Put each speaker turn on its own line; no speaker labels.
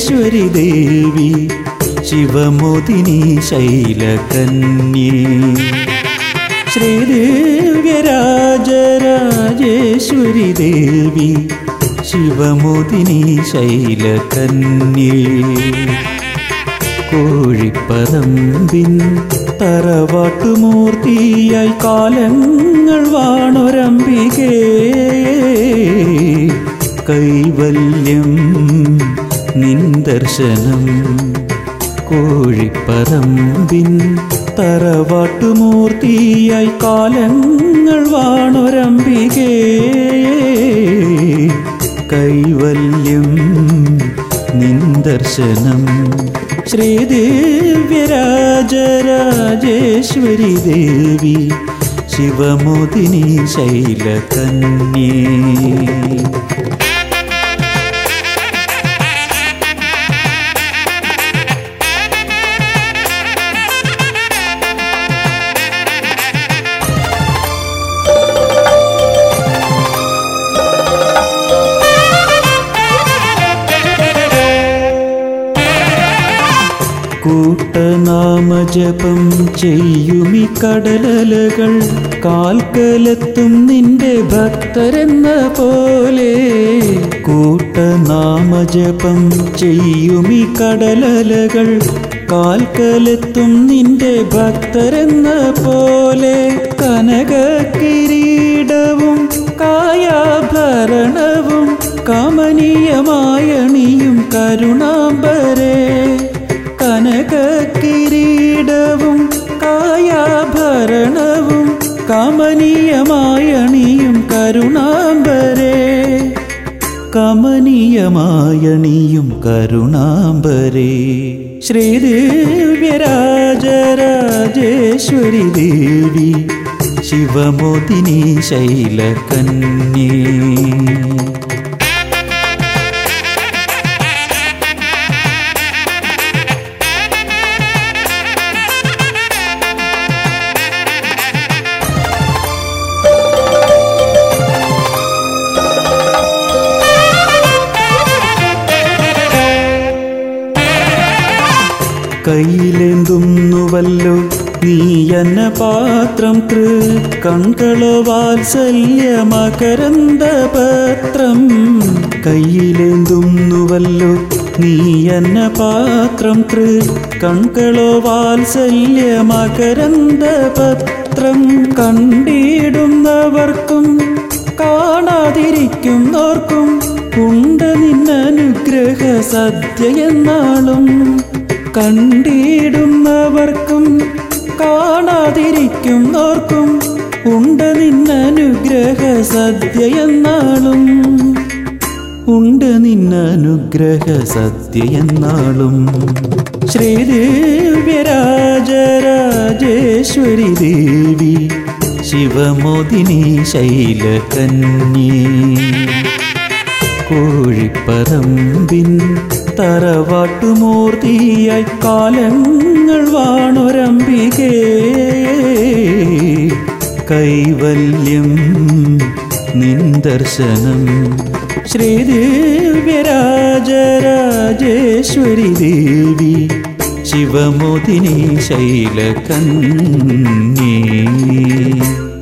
രാജരാജേശ്വരി ദേവി ശിവമോദിനി ശൈലകന്യേ ശ്രീദേവ്യരാജരാജേശ്വരി ദേവി ശിവമോദിനി ശൈലകന്യേ കോഴിപ്പറമ്പിൻ തറവാട്ടുമൂർത്തിയായി കാലങ്ങൾ വാണൊരമ്പികേ കൈവല്യം നിൻ ദർശനം കോഴിപ്പറമ്പിൻ തറവാട്ടുമൂർത്തിയായി കാലങ്ങൾ വാണൊരമ്പികേ കൈവല്യം നിൻ ദർശനം ശ്രീദേവ്യരാജരാജേശ്വരി ദേവി ശിവമോദിനി ശൈലകന്യേ കൂട്ടനാമജപം ചെയ്യുമി കടലലകൾ കാൽക്കലെത്തും നിന്റെ ഭക്തരെന്ന പോലെ കൂട്ടനാമജപം ചെയ്യുമി കടലലകൾ കാൽക്കലെത്തും നിന്റെ ഭക്തരെന്ന പോലെ കനക കിരീടവും കായാഭരണവും കമനീയമായണിയും കരുണാംബരേ കനക കിരീടവും കായാഭരണവും കമനീയമായണിയും കരുണാംബരേ കമനീയമായണിയും കരുണാംബരേ ശ്രീദേവ്യരാജരാജേശ്വരി ദേവി ശിവമോദിനി ശൈലകന്യേ കയ്യിലെന്തുന്നുവല്ലോ നീ എന്ന പാത്രം തൃ കൺകളോ വാത്സല്യ മകരന്ദ പത്രം കയ്യിലെന്തുന്നുവല്ലോ നീ എന്ന പാത്രം തൃ കൺകളോ വാത്സല്യ മകരന്ദ പത്രം കണ്ടിടുന്നവർക്കും കാണാതിരിക്കുന്നവർക്കും ഉണ്ട് നിന്നനുഗ്രഹ സദ്യ എന്നാളും കണ്ടിടുന്നവർക്കും കാണാതിരിക്കുന്നവർക്കും ഉണ്ട് നിന്നനുഗ്രഹ സദ്യ എന്നാളും ഉണ്ട് നിന്നനുഗ്രഹ സദ്യ എന്നാളും ശ്രീദേവ്യരാജരാജേശ്വരി ദേവി ശിവമോദിനി ശൈലകന്യേ കോഴിപ്പറമ്പിൻ തറവാട്ടുമൂർത്തിയായി കാലങ്ങൾ വാണൊരമ്പികേ കൈവല്യം നിൻ ദർശനം ശ്രീദേവ്യരാജരാജേശ്വരി ദേവി ശിവമോദിനി ശൈലകന്യേ